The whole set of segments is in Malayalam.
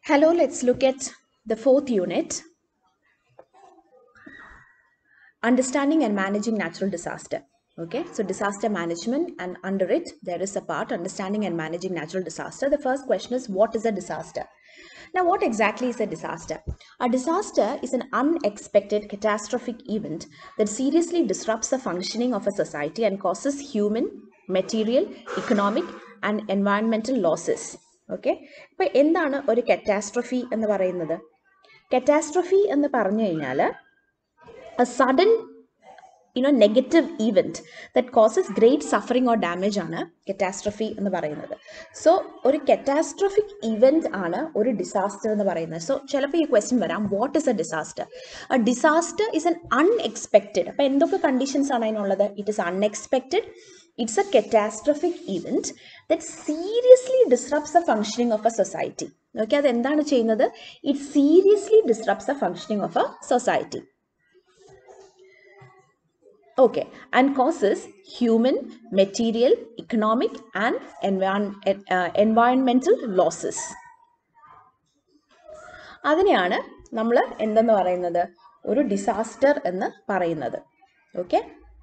Hello, let's look at the fourth unit Understanding and Managing Natural Disaster. Okay, so disaster management, and under it, there is a part Understanding and Managing Natural Disaster. The first question is What is a disaster? Now, what exactly is a disaster? A disaster is an unexpected catastrophic event that seriously disrupts the functioning of a society and causes human, material, economic, and environmental losses. Okay ഇപ്പൊ എന്താണ് ഒരു കറ്റാസ്ട്രഫി എന്ന് പറയുന്നത് കറ്റാസ്ട്രഫി എന്ന് പറഞ്ഞു കഴിഞ്ഞാൽ a sudden you know negative event that causes great suffering or damage ആണ് കറ്റാസ്ട്രഫി എന്ന് പറയുന്നത് സോ ഒരു കറ്റാസ്ട്രഫിക് ഇവൻറ്റ് ആണ് ഒരു ഡിസാസ്റ്റർ എന്ന് പറയുന്നത് സോ ചിലപ്പോൾ ഈ ക്വസ്റ്റ്യൻ വരാം what is a disaster a disaster is an unexpected അപ്പോൾ എന്തൊക്കെ കണ്ടീഷൻസ് ആണ് അതിനുള്ളത് it is unexpected it's a catastrophic event that seriously disrupts the functioning of a society okay അത് എന്താണ് ചെയ്യുന്നത് it seriously disrupts the functioning of a society okay and causes human material economic and environ- uh, environmental losses അതിനെയാണ് നമ്മൾ എന്തെന്ന് പറയുന്നത് ഒരു ഡിസാസ്റ്റർ എന്ന് പറയുന്നത് okay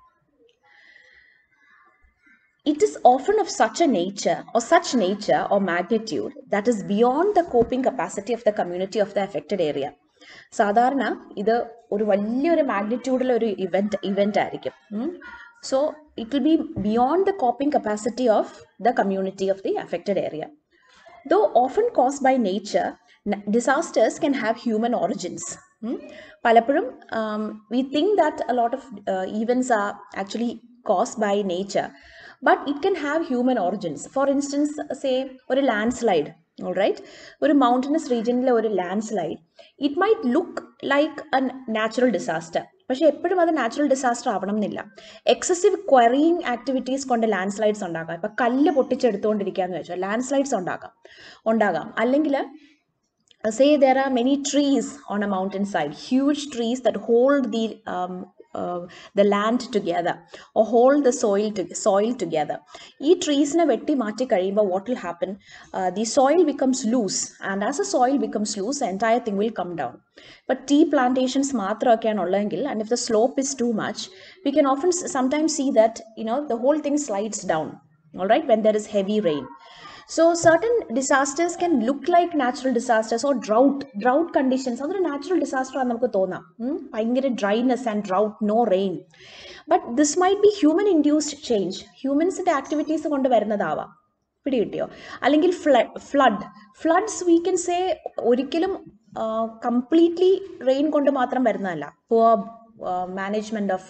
It is often of such a nature or such nature or magnitude that is beyond the coping capacity of the community of the affected area. സാധാരണ ഇത് ഒരു വലിയൊരു മാഗ്നിറ്റ്യൂഡിൽ ഒരു ഇവന്റ് ഇവന്റ് ആയിരിക്കും so it will be beyond the coping capacity of the community of the affected area though often cause by nature disasters can have human origins പലപ്പോഴും we think that a lot of events are actually cause by nature but it can have human origins for instance say ഒരു ലാൻഡ് സ്ലൈഡ് റൈറ്റ് ഒരു മൗണ്ടനസ് റീജിയനിലെ ഒരു landslide it might look like a natural disaster പക്ഷെ എപ്പോഴും അത് നാച്ചുറൽ ഡിസാസ്റ്റർ ആവണം എന്നില്ല എക്സസീവ് ക്വറിയിങ് ആക്ടിവിറ്റീസ് കൊണ്ട് ലാൻഡ് സ്ലൈഡ്സ് ഉണ്ടാകാം ഇപ്പം കല്ല് പൊട്ടിച്ചെടുത്തുകൊണ്ടിരിക്കുകയെന്ന് വെച്ചാൽ ലാൻഡ് സ്ലൈഡ്സ് ഉണ്ടാകാം ഉണ്ടാകാം അല്ലെങ്കിൽ say there are many trees on a mountain side huge trees that hold the um, uh, the land together or hold the soil to, soil together ഈ ട്രീസിനെ വെട്ടി മാറ്റി കഴിയുമ്പോൾ what will happen the soil becomes loose and as a soil becomes loose entire thing will come down ഇപ്പം ടീ പ്ലാന്റേഷൻസ് മാത്രമൊക്കെയാണ് ഉള്ളതെങ്കിൽ and if the slope is too much we can often sometimes see that you know the whole thing slides down all right when there is heavy rain so certain disasters can look like natural disasters or drought drought conditions അതൊരു നാച്ചുറൽ ഡിസാസ്റ്റർ ആണെന്ന് നമുക്ക് തോന്നാം ഭയങ്കര dryness and drought no rain but this might be human induced change ഹ്യൂമൻസിൻ്റെ ആക്ടിവിറ്റീസ് കൊണ്ട് വരുന്നതാവാം പിടികിട്ടിയോ അല്ലെങ്കിൽ flood flood floods we can say ഒരിക്കലും കംപ്ലീറ്റ്ലി റെയിൻ കൊണ്ട് മാത്രം വരുന്നതല്ല poor management of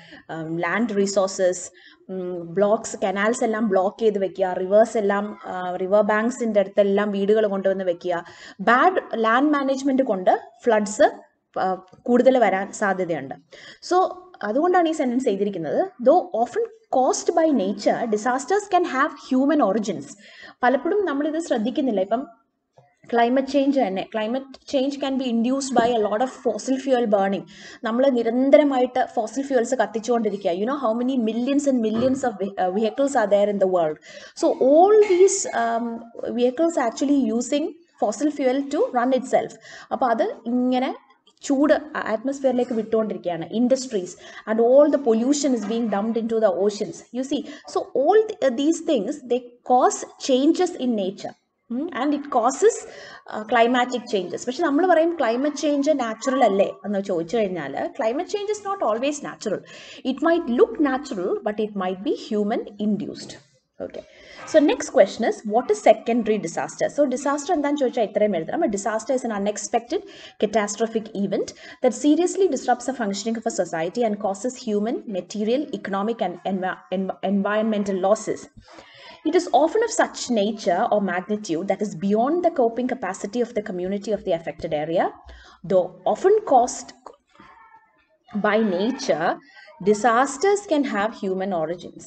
land resources blocks canals എല്ലാം ബ്ലോക്ക് ചെയ്ത് വെക്കുക റിവേഴ്സ് എല്ലാം റിവർ ബാങ്ക്സിൻ്റെ അടുത്തെല്ലാം വീടുകൾ കൊണ്ടുവന്ന് വെക്കുക ബാഡ് ലാൻഡ് മാനേജ്മെൻറ്റ് കൊണ്ട് ഫ്ലഡ്സ് കൂടുതൽ വരാൻ സാധ്യതയുണ്ട് സോ അതുകൊണ്ടാണ് ഈ സെൻറ്റൻസ് ചെയ്തിരിക്കുന്നത് though often caused by nature disasters can have human origins പലപ്പോഴും നമ്മളിത് ശ്രദ്ധിക്കുന്നില്ല ഇപ്പം ക്ലൈമറ്റ് ചേഞ്ച് തന്നെ climate change can be induced by a lot of fossil fuel burning നമ്മൾ നിരന്തരമായിട്ട് ഫോസിൽ ഫ്യൂവൽസ് കത്തിച്ചുകൊണ്ടിരിക്കുക you know how many millions and millions of vehicles are there in the world so all these vehicles actually using fossil fuel to run itself അപ്പോൾ അത് ഇങ്ങനെ ചൂട് അറ്റ്മോസ്ഫിയറിലേക്ക് വിട്ടുകൊണ്ടിരിക്കുകയാണ് industries and all the pollution is being dumped into the oceans you see so all these things they cause changes in nature and it causes climatic changes പക്ഷെ നമ്മൾ പറയും ക്ലൈമറ്റ് ചേഞ്ച് നാച്ചുറൽ അല്ലേ എന്ന് ചോദിച്ചു കഴിഞ്ഞാൽ climate change is not always natural it might look natural but it might be human induced okay so next question is what is secondary disaster so disaster എന്താണെന്ന് ചോദിച്ചാൽ ഇത്രയും എഴുതണം disaster is an unexpected catastrophic event that seriously disrupts a functioning of a society and causes human material economic and എൻവയൺമെന്റൽ losses It is often of such nature or magnitude that is beyond the coping capacity of the community of the affected area, though often caused by nature, disasters can have human origins.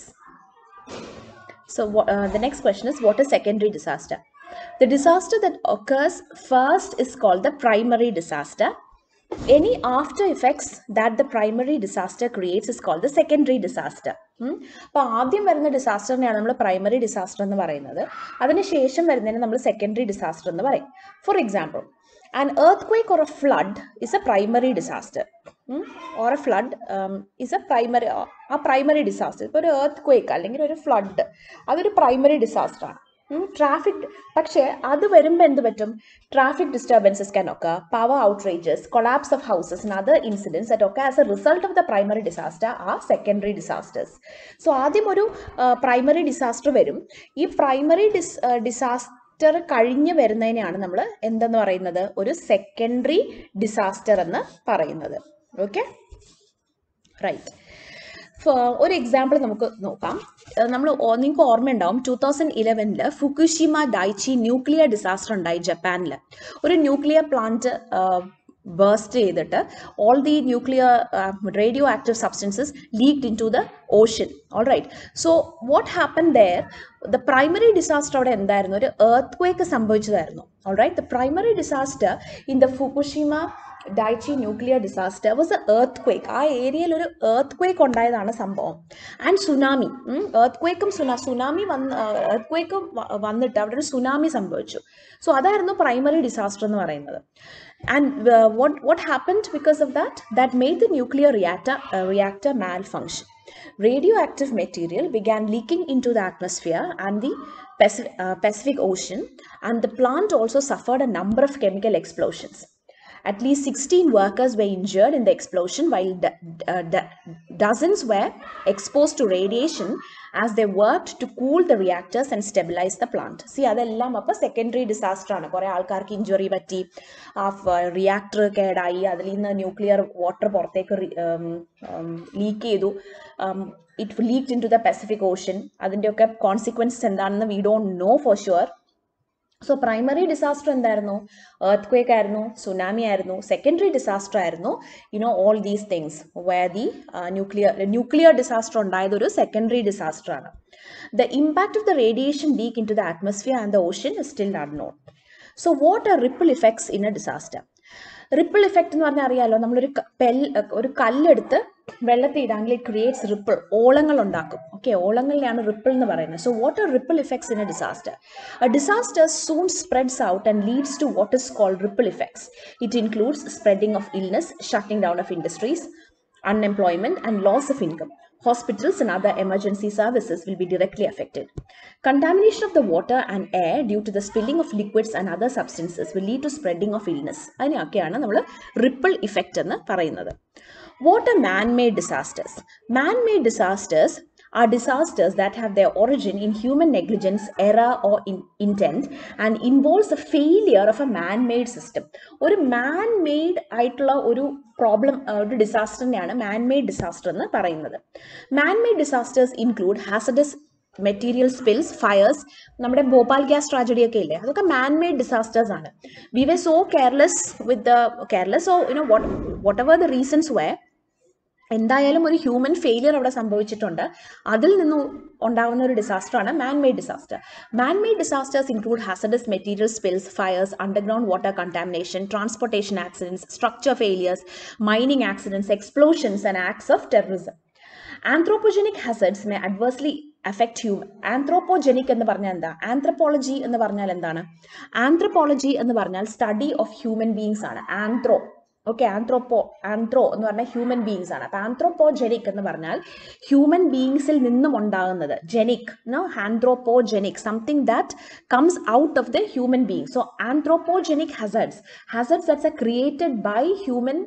So, uh, the next question is what is secondary disaster? The disaster that occurs first is called the primary disaster. Any after effects that the primary disaster creates is called the secondary disaster. അപ്പോൾ ആദ്യം വരുന്ന ഡിസാസ്റ്ററിനെയാണ് നമ്മൾ പ്രൈമറി ഡിസാസ്റ്റർ എന്ന് പറയുന്നത് അതിനുശേഷം വരുന്നതിന് നമ്മൾ സെക്കൻഡറി ഡിസാസ്റ്റർ എന്ന് പറയും for example an earthquake or a flood is a primary disaster or a flood is a primary uh primary disaster ഇപ്പോൾ ഒരു എർത്ത് ക്വേക്ക് അല്ലെങ്കിൽ ഒരു ഫ്ലഡ് അതൊരു പ്രൈമറി ഡിസാസ്റ്ററാണ് ട്രാഫിക് പക്ഷേ അത് വരുമ്പോൾ എന്ത് പറ്റും ട്രാഫിക് ഡിസ്റ്റർബൻസസ് ക്യാൻ ഒക്കെ power outrages collapse of houses and other incidents at ഒക്കെ as a result of the primary disaster ആ സെക്കൻഡറി ഡിസാസ്റ്റേഴ്സ് സോ ആദ്യം ഒരു പ്രൈമറി ഡിസാസ്റ്റർ വരും ഈ പ്രൈമറി ഡിസ് ഡിസാസ്റ്റർ കഴിഞ്ഞ് വരുന്നതിനെയാണ് നമ്മൾ എന്തെന്ന് പറയുന്നത് ഒരു സെക്കൻഡറി ഡിസാസ്റ്റർ എന്ന് പറയുന്നത് ഓക്കെ റൈറ്റ് ഒരു എക്സാമ്പിൾ നമുക്ക് നോക്കാം നമ്മൾ നിങ്ങൾക്ക് ഓർമ്മയുണ്ടാവും ടൂ തൗസൻഡ് ഇലവനിൽ ഫുക്കുഷിമ ഡൈച്ചി ന്യൂക്ലിയർ ഡിസാസ്റ്റർ ഉണ്ടായി ജപ്പാനിൽ ഒരു ന്യൂക്ലിയർ പ്ലാന്റ് ബേസ്റ്റ് ചെയ്തിട്ട് all the nuclear radioactive substances leaked into the ocean all right so what happen there the primary disaster അവിടെ എന്തായിരുന്നു ഒരു എർത്ത് ക്വേക്ക് സംഭവിച്ചതായിരുന്നു all right the primary disaster in the Fukushima Daiichi nuclear disaster was a earthquake ആ ഏരിയയിൽ ഒരു എർത്ത് ക്വേക്ക് ഉണ്ടായതാണ് സംഭവം ആൻഡ് സുനാമി എർത്ത് ക്വേക്കും സുനാ സുനാമി വന്ന് എർത്ത് ക്വേക്കും വന്നിട്ട് അവിടെ ഒരു സുനാമി സംഭവിച്ചു സോ അതായിരുന്നു പ്രൈമറി ഡിസാസ്റ്റർ എന്ന് പറയുന്നത് and what what happened because of that that made the nuclear reactor reactor malfunction radioactive material began leaking into the atmosphere and the Pacific, uh, Pacific Ocean, and the plant also suffered a number of chemical explosions. At least 16 workers were injured in the explosion, while do- uh, do- dozens were exposed to radiation as they worked to cool the reactors and stabilize the plant. See, അതെല്ലാം അപ്പോൾ സെക്കൻഡറി ഡിസാസ്റ്റർ ആണ് കുറേ ആൾക്കാർക്ക് ഇഞ്ചുറി പറ്റി ആ റിയാക്ടർ കേടായി അതിൽ നിന്ന് ന്യൂക്ലിയർ വാട്ടർ പുറത്തേക്ക് ലീക്ക് ചെയ്തു it leaked into the Pacific ocean അതിൻ്റെയൊക്കെ കോൺസിക്വൻസസ് എന്താണെന്ന് we don't know for sure so primary disaster എന്തായിരുന്നു എർത്ത് ക്വേക്ക് ആയിരുന്നു സുനാമി ആയിരുന്നു സെക്കൻഡറി ഡിസാസ്റ്റർ ആയിരുന്നു you know all these things way the nuclear nuclear disaster ഉണ്ടായത് ഒരു സെക്കൻഡറി ഡിസാസ്റ്റർ ആണ് the impact of the radiation leak into the atmosphere and the ocean is still unknown so what are ripple effects in a disaster ripple effect എന്ന് പറഞ്ഞാൽ അറിയാലോ നമ്മളൊരു ക- പെൽ ഒരു കല്ലെടുത്ത് വെള്ളത്തിൽ ഇടാമെങ്കിൽ ഇറ്റ് ക്രിയേറ്റ്സ് റിപ്പിൾ ഓളങ്ങൾ ഉണ്ടാക്കും ഓക്കെ ഓളങ്ങളിലാണ് റിപ്പിൾ എന്ന് പറയുന്നത് so what are ripple effects in a disaster a disaster soon spreads out and leads to what is called ripple effects it includes spreading of illness shutting down of industries unemployment and loss of income. Hospitals and other emergency services will be directly affected. Contamination of the water and air due to the spilling of liquids and other substances will lead to spreading of illness. അതിനെയൊക്കെയാണ് നമ്മൾ റിപ്പിൾ ഇഫക്റ്റ് എന്ന് പറയുന്നത് what are man made disasters man made disasters are disasters that have their origin in human negligence, error, or in- intent and involves the failure of a man-made system. ഒരു മാൻ മെയ്ഡ് ആയിട്ടുള്ള ഒരു പ്രോബ്ലം ഒരു ഡിസാസ്റ്ററിനെയാണ് മാൻ മെയ്ഡ് ഡിസാസ്റ്റർ എന്ന് പറയുന്നത് man made disasters include hazardous material spills fires നമ്മുടെ ഭോപ്പാൽ ഗ്യാസ് ട്രാജഡി ഒക്കെ ഇല്ലേ അതൊക്കെ മാൻ മെയ്ഡ് ഡിസാസ്റ്റേഴ്സ് ആണ് we we so careless with the careless oh you know what whatever the reasons way എന്തായാലും ഒരു ഹ്യൂമൻ ഫെയിലിയർ അവിടെ സംഭവിച്ചിട്ടുണ്ട് അതിൽ നിന്നും ഉണ്ടാകുന്ന ഒരു ഡിസാസ്റ്ററാണ് man made disaster man made disasters include hazardous material spills fires underground water contamination transportation accidents structure failures mining accidents explosions and acts of terrorism anthropogenic hazards may adversely affect human anthropogenic എന്ന് പറഞ്ഞാൽ എന്താ ആന്ത്രപ്പോളജി എന്ന് പറഞ്ഞാൽ എന്താണ് ആന്ത്രപ്പോളജി എന്ന് പറഞ്ഞാൽ സ്റ്റഡി ഓഫ് ഹ്യൂമൻ ബീങ്സ് ആണ് ആന്ത്രോ ഓക്കെ ആന്ത്രോപ്പോ ആന്ത്രോ എന്ന് പറഞ്ഞാൽ ഹ്യൂമൻ ബീങ്സ് ആണ് അപ്പൊ ആന്ത്രോപ്പോജനിക് എന്ന് പറഞ്ഞാൽ ഹ്യൂമൻ ബീങ്സിൽ നിന്നും ഉണ്ടാകുന്നത് genic no anthropogenic something that comes out of the human being so anthropogenic hazards hazards that's are created by human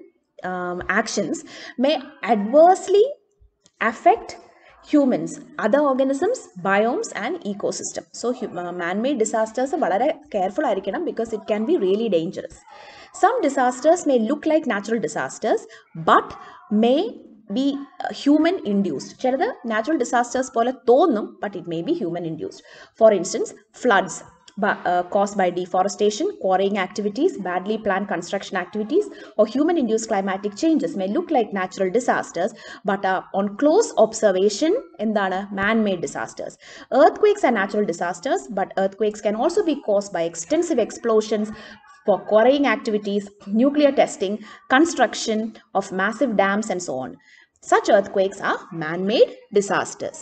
actions may adversely affect humans, other organisms, biomes and ecosystem. So uh, man-made disasters വളരെ careful ആയിരിക്കണം because it can be really dangerous. Some disasters may look like natural disasters but may be uh, human induced. ചിലത് natural disasters പോലെ തോന്നും but it may be human induced. For instance, floods bu- uh, caused by deforestation, quarrying activities, badly planned construction activities, or human induced climatic changes may look like natural disasters, but are on close observation എന്താണ് man made disasters. Earthquakes are natural disasters, but earthquakes can also be caused by extensive explosions. For quarrying activities, nuclear testing, construction of massive dams, and so on. Such earthquakes are man-made disasters.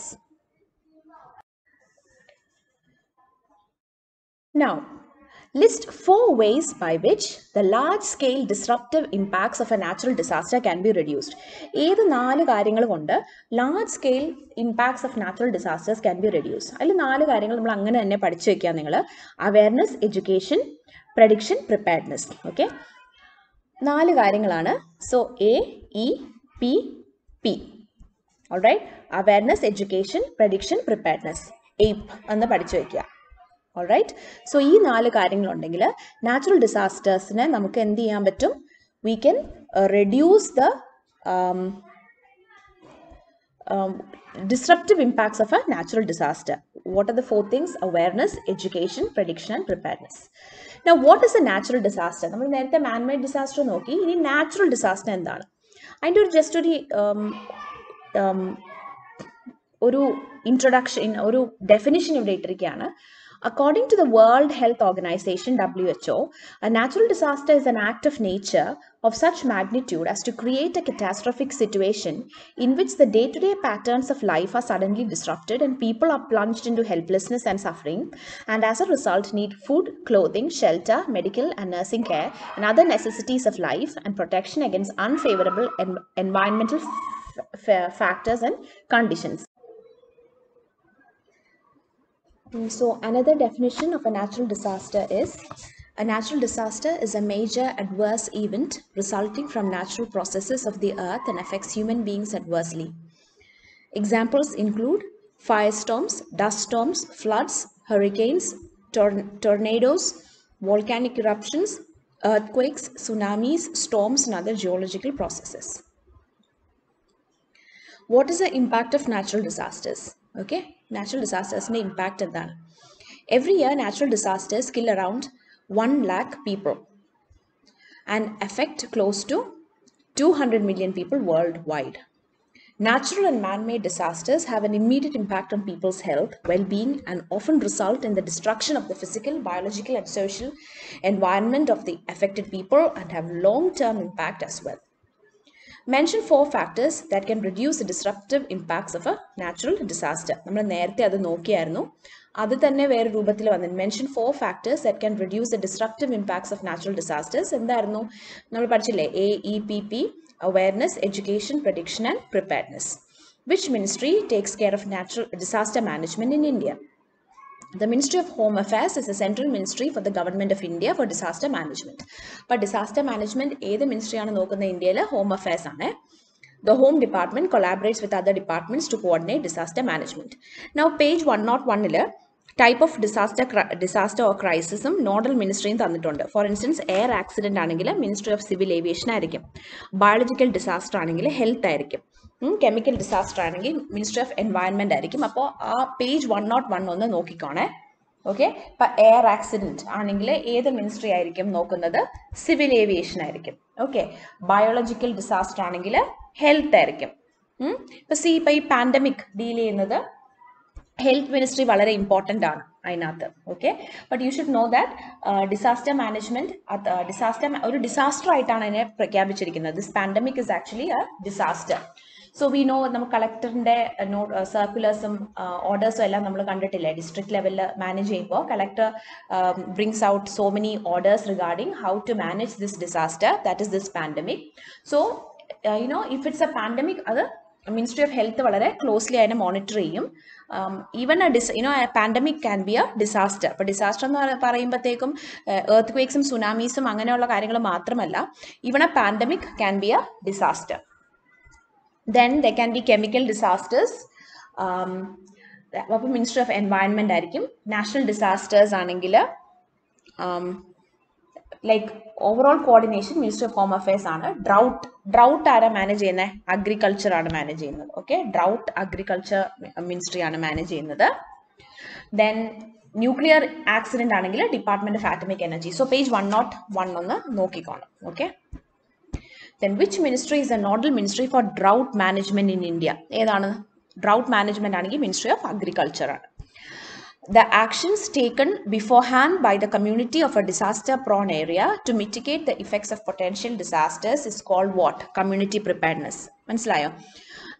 Now, list four ways by which the large-scale disruptive impacts of a natural disaster can be reduced. ഏത് നാല് കാര്യങ്ങൾ കൊണ്ട് large scale impacts of natural disasters can be reduce അതിൽ നാല് കാര്യങ്ങൾ നമ്മൾ അങ്ങനെ തന്നെ പഠിച്ചു വെക്കുക നിങ്ങൾ awareness education prediction preparedness okay നാല് കാര്യങ്ങളാണ് so A E P P all right awareness education prediction preparedness എയ്പ്പ് എന്ന് പഠിച്ചു വെക്കുക ഓൾറൈറ്റ് സോ ഈ നാല് കാര്യങ്ങളുണ്ടെങ്കിൽ നാച്ചുറൽ ഡിസാസ്റ്റേഴ്സിനെ നമുക്ക് എന്ത് ചെയ്യാൻ പറ്റും we can reduce the disruptive impacts of a natural disaster. What are the four things? Awareness, education, prediction, and preparedness. Now, what is a natural disaster? നമ്മൾ നേരത്തെ മാൻ മെയ്ഡ് ഡിസാസ്റ്റർ നോക്കി ഇനി നാച്ചുറൽ ഡിസാസ്റ്റർ എന്താണ് അതിൻ്റെ ഒരു ജസ്റ്റ് ഒരു ഒരു ഇൻട്രൊഡക്ഷൻ ഒരു ഡെഫിനിഷൻ ഇവിടെ ഇട്ടിരിക്കുകയാണ് According to the World Health Organization, WHO, a natural disaster is an act of nature of such magnitude as to create a catastrophic situation in which the day to day patterns of life are suddenly disrupted and people are plunged into helplessness and suffering, and as a result, need food, clothing, shelter, medical and nursing care, and other necessities of life and protection against unfavorable en- environmental f- f- factors and conditions. So, another definition of a natural disaster is a natural disaster is a major adverse event resulting from natural processes of the earth and affects human beings adversely. Examples include firestorms, dust storms, floods, hurricanes, tor- tornadoes, volcanic eruptions, earthquakes, tsunamis, storms, and other geological processes. What is the impact of natural disasters? Okay, natural disasters may impact എന്താണ് Every year, natural disasters kill around 1 lakh people and affect close to 200 million people worldwide. Natural and man made disasters have an immediate impact on people's health, well being, and often result in the destruction of the physical, biological, and social environment of the affected people and have long term impact as well. Mention four factors that can reduce the disruptive impacts of a natural disaster. നമ്മൾ നേരത്തെ അത് നോക്കിയായിരുന്നു അത് തന്നെ വേറെ രൂപത്തിൽ വന്നു mention four factors that can reduce the destructive impacts of natural disasters എന്തായിരുന്നു നമ്മൾ പഠിച്ചില്ലേ A E P P awareness education prediction and preparedness which ministry takes care of natural disaster management in India The Ministry of Home Affairs is a central ministry for the government of India for disaster management. അപ്പോൾ ഡിസാസ്റ്റർ മാനേജ്മെന്റ് ഏത് മിനിസ്ട്രിയാണ് നോക്കുന്നത് ഇന്ത്യയിൽ ഹോം അഫയേഴ്സ് ആണ് The Home Department collaborates with other departments to coordinate disaster management. Now, page 101 type of disaster disaster or ക്രൈസിസും നോഡൽ മിനിസ്ട്രിയും തന്നിട്ടുണ്ട് ഫോർ ഇൻസ്റ്റൻസ് എയർ ആക്സിഡന്റ് ആണെങ്കിൽ മിനിസ്ട്രി ഓഫ് സിവിൽ ഏവിയേഷൻ ആയിരിക്കും ബയോളജിക്കൽ ഡിസാസ്റ്റർ ആണെങ്കിൽ ഹെൽത്ത് ആയിരിക്കും കെമിക്കൽ ഡിസാസ്റ്റർ ആണെങ്കിൽ മിനിസ്ട്രി ഓഫ് എൻവയൺമെന്റ് ആയിരിക്കും അപ്പോൾ ആ പേജ് വൺ നോട്ട് വൺ ഒന്ന് നോക്കിക്കോണേ ഓക്കെ ഇപ്പൊ എയർ ആക്സിഡന്റ് ആണെങ്കിൽ ഏത് മിനിസ്ട്രി ആയിരിക്കും നോക്കുന്നത് സിവിൽ ഏവിയേഷൻ ആയിരിക്കും ഓക്കെ ബയോളജിക്കൽ ഡിസാസ്റ്റർ ആണെങ്കിൽ ഹെൽത്ത് ആയിരിക്കും ഇപ്പൊ സി ഇപ്പൊ ഈ പാൻഡമിക് ഡീൽ ചെയ്യുന്നത് ഹെൽത്ത് മിനിസ്ട്രി വളരെ ഇമ്പോർട്ടൻ്റ് ആണ് അതിനകത്ത് okay but you should know that disaster management disaster ഒരു ഡിസാസ്റ്റർ ആയിട്ടാണ് അതിനെ പ്രഖ്യാപിച്ചിരിക്കുന്നത് this pandemic is actually a disaster so we know നമുക്ക് കളക്ടറിന്റെ നോട്ട് സർക്കുലേഴ്സും ഓർഡേഴ്സും എല്ലാം നമ്മൾ കണ്ടിട്ടില്ലേ ഡിസ്ട്രിക്ട് ലെവലിൽ മാനേജ് ചെയ്യുമ്പോൾ collector brings out so many orders regarding how to manage this disaster that is this pandemic so you know if it's a pandemic അത് മിനിസ്ട്രി ഓഫ് ഹെൽത്ത് വളരെ ക്ലോസ്ലി അതിനെ മോണിറ്റർ ചെയ്യും even a dis you know pandemic can be a disaster അപ്പോൾ ഡിസാസ്റ്റർ എന്ന് പറയുമ്പോഴത്തേക്കും എർത്ത് ക്വേക്സും സുനാമീസും അങ്ങനെയുള്ള കാര്യങ്ങൾ മാത്രമല്ല even a pandemic can be a disaster then the can be chemical disasters അപ്പോൾ മിനിസ്ട്രി ഓഫ് എൻവയൺമെന്റ് ആയിരിക്കും നാഷണൽ ഡിസാസ്റ്റേഴ്സ് ആണെങ്കിൽ like overall coordination ministry of home affairs ആണ് ഡ്രൗട്ട് ഡ്രൗട്ട് ആരാ മാനേജ് ചെയ്യുന്നത് അഗ്രികൾച്ചർ ആണ് മാനേജ് ചെയ്യുന്നത് ഓക്കെ ഡ്രൗട്ട് അഗ്രികൾച്ചർ മിനിസ്ട്രി ആണ് മാനേജ് ചെയ്യുന്നത് ദെൻ ന്യൂക്ലിയർ ആക്സിഡന്റ് ആണെങ്കിൽ department of atomic energy so page one naught one ഒന്ന് നോക്കിക്കോണം okay then which ministry is a nodal ministry for drought management in India ഏതാണ് ഡ്രൗട്ട് മാനേജ്മെന്റ് ആണെങ്കിൽ മിനിസ്ട്രി ഓഫ് അഗ്രികൾച്ചർ ആണ് the actions taken beforehand by the community of a disaster prone area to mitigate the effects of potential disasters is called what community preparedness മനസ്സിലായോ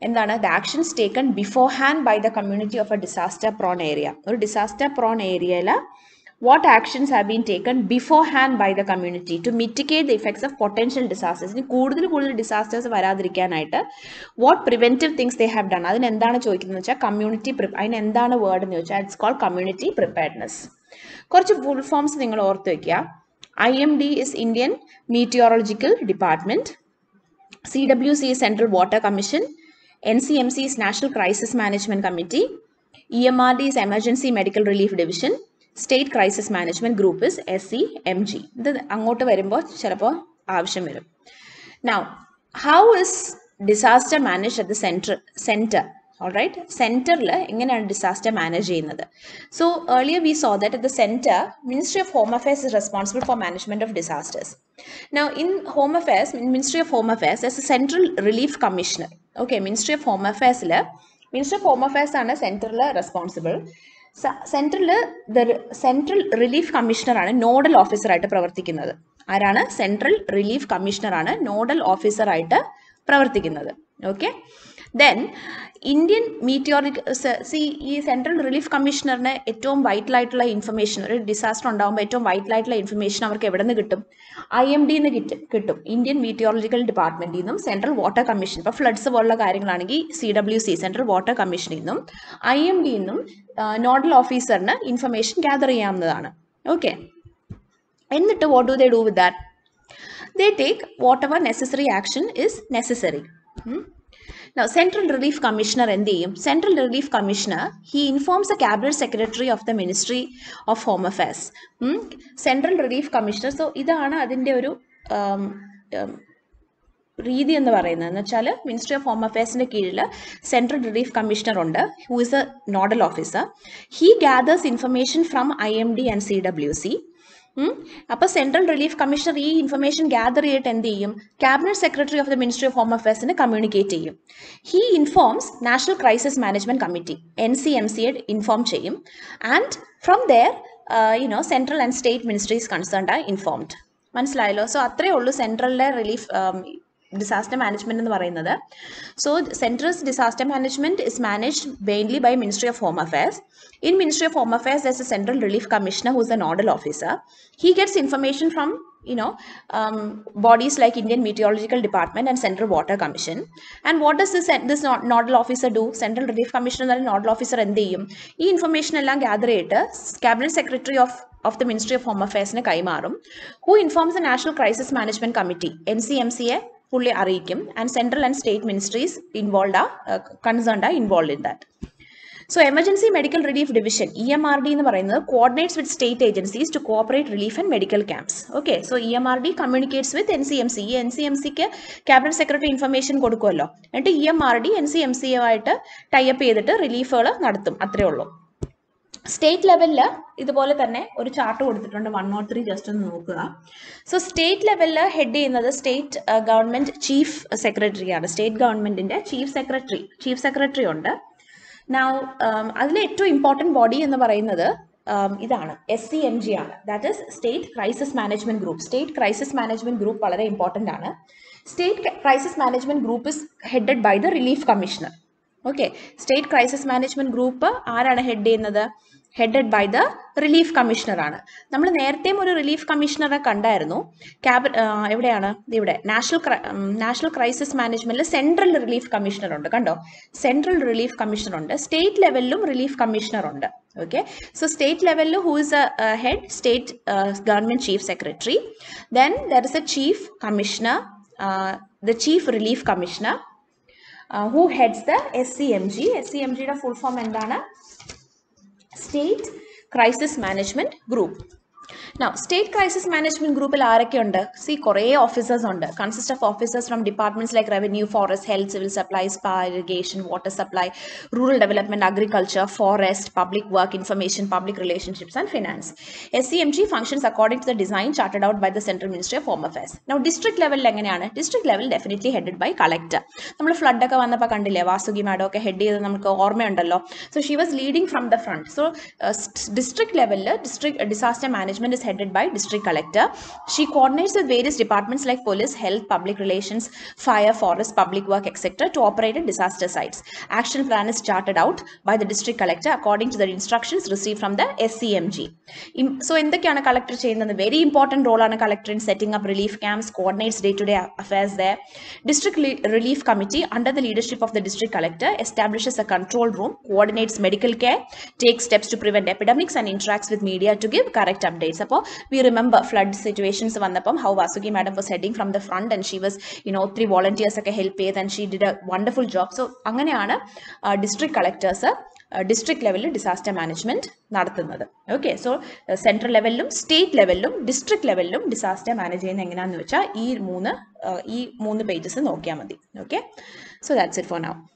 എന്താണ് the actions taken beforehand by the community of a disaster prone area ഒരു ഡിസാസ്റ്റർ പ്രോൺ ഏരിയയിൽ what actions have been taken beforehand by the community to mitigate the effects of potential disasters ഇനി കൂടുതൽ കൂടുതൽ ഡിസാസ്റ്റേഴ്സ് വരാതിരിക്കാനായിട്ട് what preventive things they have done അതിന് എന്താണ് ചോദിക്കുന്നത് വെച്ചാൽ കമ്മ്യൂണിറ്റി അതിന് എന്താണ് വേർഡ് എന്ന് ചോദിച്ചാൽ ഇറ്റ്സ് കോൾ കമ്മ്യൂണിറ്റി പ്രിപ്പയർഡ്നെസ് കുറച്ച് ഫുൾ ഫോംസ് നിങ്ങൾ ഓർത്ത് വെക്കുക I M D is Indian meteorological department C W C central water commission N C M C is national crisis management committee E M R D is emergency medical relief division state crisis management group is S C M G ഇത് അങ്ങോട്ട് വരുമ്പോൾ ചിലപ്പോൾ ആവശ്യം വരും now how is disaster manage at the centre centre alright സെൻറ്ററിൽ എങ്ങനെയാണ് ഡിസാസ്റ്റർ മാനേജ് ചെയ്യുന്നത് so earlier we saw that at the centre ministry of home affairs is responsible for management of disasters Now, in Home Affairs, in Ministry of Home Affairs, there's a Central Relief Commissioner. Okay, Ministry of Home Affairs, Ministry of Home Affairs ആണ് central responsible central the central relief കമ്മീഷണറാണ് നോഡൽ ഓഫീസറായിട്ട് പ്രവർത്തിക്കുന്നത് ആരാണ് സെൻട്രൽ റിലീഫ് കമ്മീഷണറാണ് നോഡൽ ഓഫീസറായിട്ട് പ്രവർത്തിക്കുന്നത് okay then Indian meteoric C ഈ സെൻട്രൽ റിലീഫ് കമ്മീഷണറിന് ഏറ്റവും വൈറ്റൽ ആയിട്ടുള്ള ഇൻഫർമേഷൻ ഒരു ഡിസാസ്റ്റർ ഉണ്ടാകുമ്പോൾ ഏറ്റവും വൈറ്റൽ ആയിട്ടുള്ള ഇൻഫർമേഷൻ അവർക്ക് എവിടെ നിന്ന് കിട്ടും ഐ എം ഡിന്ന് കിട്ടും കിട്ടും ഇന്ത്യൻ മീറ്റിയോളജിക്കൽ ഡിപ്പാർട്ട്മെന്റിൽ നിന്നും സെൻട്രൽ വാട്ടർ കമ്മീഷൻ ഇപ്പോൾ ഫ്ലഡ്സ് പോലുള്ള കാര്യങ്ങളാണെങ്കിൽ C W C central water കമ്മീഷനിൽ നിന്നും ഐ എം ഡിയിൽ നിന്നും നോഡൽ ഓഫീസറിന് ഇൻഫർമേഷൻ ഗ്യാദർ ചെയ്യാവുന്നതാണ് ഓക്കെ എന്നിട്ട് what do they do with that they take whatever necessary action is necessary Now, Central Relief Commissioner എന്ത് ചെയ്യും central relief commissioner he informs a cabinet secretary of the ministry of home affairs central relief commissioner so ഇതാണ് അതിൻ്റെ ഒരു രീതി എന്ന് പറയുന്നത് എന്ന് വെച്ചാൽ മിനിസ്ട്രി ഓഫ് ഹോം അഫയേഴ്സിൻ്റെ കീഴിൽ സെൻട്രൽ റിലീഫ് കമ്മീഷണർ ഉണ്ട് who is a nodal officer he gathers information from I M D and C W C അപ്പോൾ സെൻട്രൽ റിലീഫ് കമ്മീഷണർ ഈ ഇൻഫർമേഷൻ ഗ്യാദർ ചെയ്തിട്ട് എന്ത് ചെയ്യും cabinet secretary of the ministry of home അഫയേഴ്സിന് കമ്മ്യൂണിക്കേറ്റ് ചെയ്യും he informs national crisis management committee N C M സിയെ ഇൻഫോം ചെയ്യും and from there you know central and state ministries concerned ആയി ഇൻഫോംഡ് മനസ്സിലായല്ലോ സോ അത്രയേ ഉള്ളൂ സെൻട്രലിലെ റിലീഫ് ഡിസാസ്റ്റർ മാനേജ്മെന്റ് എന്ന് പറയുന്നത് so central's disaster management is managed mainly by ministry of home affairs In Ministry of Home Affairs, there's a Central Relief Commissioner who's a nodal officer. He gets information from you know um, bodies like Indian Meteorological Department and Central Water Commission. And what does this this nodal officer do? Central Relief Commissioner and nodal officer എന്ത് ചെയ്യും ഈ ഇൻഫർമേഷൻ എല്ലാം ഗ്യാദർ ചെയ്തിട്ട് cabinet secretary of of the ministry of home അഫയേഴ്സിന് കൈമാറും who informs the national crisis management committee N C M സിയെ പുള്ളി അറിയിക്കും and central and state ministries involve ആ കൺസേൺഡ് ആ involve in that so emergency medical relief division E M R D എന്ന് പറയുന്നത് coordinates with state agencies to cooperate relief and medical camps okay so E M R D communicates with N C M C ഈ എൻ സി എം സിക്ക് ക്യാബിനറ്റ് സെക്രട്ടറി ഇൻഫർമേഷൻ കൊടുക്കുമല്ലോ എന്നിട്ട് E M R D N C M സിയുമായിട്ട് ടൈപ്പ് ചെയ്തിട്ട് റിലീഫുകൾ നടത്തും അത്രേ ഉള്ളൂ സ്റ്റേറ്റ് ലെവലിൽ ഇതുപോലെ തന്നെ ഒരു ചാർട്ട് കൊടുത്തിട്ടുണ്ട് വൺ നോട്ട് ത്രീ ജസ്റ്റ് ഒന്ന് നോക്കുക സോ സ്റ്റേറ്റ് ലെവലിൽ ഹെഡ് ചെയ്യുന്നത് സ്റ്റേറ്റ് ഗവൺമെന്റ് ചീഫ് സെക്രട്ടറിയാണ് സ്റ്റേറ്റ് ഗവൺമെന്റിന്റെ ചീഫ് സെക്രട്ടറി ചീഫ് സെക്രട്ടറി ഉണ്ട് നൗ അതിലെ ഏറ്റവും ഇമ്പോർട്ടൻറ്റ് ബോഡി എന്ന് പറയുന്നത് ഇതാണ് എസ് സി എം ജി ആണ് that is state crisis management group state crisis management group വളരെ ഇമ്പോർട്ടൻ്റ് ആണ് state crisis management group is headed by the relief commissioner okay state crisis management group ആരാണ് ഹെഡ് ചെയ്യുന്നത് ഹെഡഡ് ബൈ ദ റിലീഫ് കമ്മീഷണറാണ് നമ്മൾ നേരത്തെയും ഒരു റിലീഫ് കമ്മീഷണറെ കണ്ടായിരുന്നു ക്യാബ് എവിടെയാണ് ഇവിടെ നാഷണൽ നാഷണൽ ക്രൈസിസ് മാനേജ്മെന്റിൽ സെൻട്രൽ റിലീഫ് കമ്മീഷണർ ഉണ്ട് കണ്ടോ സെൻട്രൽ റിലീഫ് കമ്മീഷണർ ഉണ്ട് സ്റ്റേറ്റ് ലെവലിലും റിലീഫ് കമ്മീഷണർ ഉണ്ട് ഓക്കെ സോ സ്റ്റേറ്റ് ലെവലിൽ who is a head state government chief secretary then there is a chief commissioner the chief relief commissioner who heads the S C M G S C M ജിയുടെ ഫുൾ ഫോം എന്താണ് state crisis management group now state crisis management ഗ്രൂപ്പിൽ ആരൊക്കെയുണ്ട് സി കുറേ ഓഫീസേഴ്സ് ഉണ്ട് consist of officers from departments like revenue forest health civil supplies spa irrigation water supply rural development agriculture forest public work information public relationships and finance S C M G functions according to the design charted out by the central ministry of home affairs now district ലെവലിൽ എങ്ങനെയാണ് district level definitely headed by collector നമ്മൾ ഫ്ലഡ് ഒക്കെ വന്നപ്പോൾ കണ്ടില്ലേ വാസുകി മാഡം ഒക്കെ ഹെഡ് ചെയ്ത് നമുക്ക് ഓർമ്മയുണ്ടല്ലോ so she was leading from the front so district ലെവലിൽ district disaster management is headed by district collector. She coordinates with various departments like police, health, public relations, fire, forest, public work, etc. to operate at disaster sites. Action plan is charted out by the district collector according to the instructions received from the SCMG. Im- so എന്തൊക്കെയാണ് കളക്ടർ ചെയ്യുന്നത് വെരി ഇമ്പോർട്ടൻറ്റ് റോളാണ് collector in setting up relief camps coordinates day to day affairs the district relief committee under the leadership of the district collector establishes a control room coordinates medical care take steps to prevent epidemics and interacts with media to give correct updates അപ്പോൾ വി റിമെമ്പർ ഫ്ലഡ് സിറ്റുവേഷൻസ് വന്നപ്പം how Vasuki madam was heading from the front and she was you know ഒത്തിരി വോളണ്ടിയേഴ്സ് ഒക്കെ ഹെൽപ്പ് ചെയ്ത് and she did a wonderful job so അങ്ങനെയാണ് ഡിസ്ട്രിക്ട് കളക്ടേഴ്സ് ഡിസ്ട്രിക്ട് ലെവലിൽ ഡിസാസ്റ്റർ മാനേജ്മെന്റ് നടത്തുന്നത് ഓക്കെ സോ സെൻട്രൽ ലെവലിലും സ്റ്റേറ്റ് ലെവലിലും ഡിസ്ട്രിക്ട് ലെവലിലും ഡിസാസ്റ്റർ മാനേജ് ചെയ്യുന്നത് എങ്ങനെയാണെന്ന് വെച്ചാൽ ഈ മൂന്ന് uh, ഈ മൂന്ന് പേജസ് നോക്കിയാൽ മതി okay so that's it for now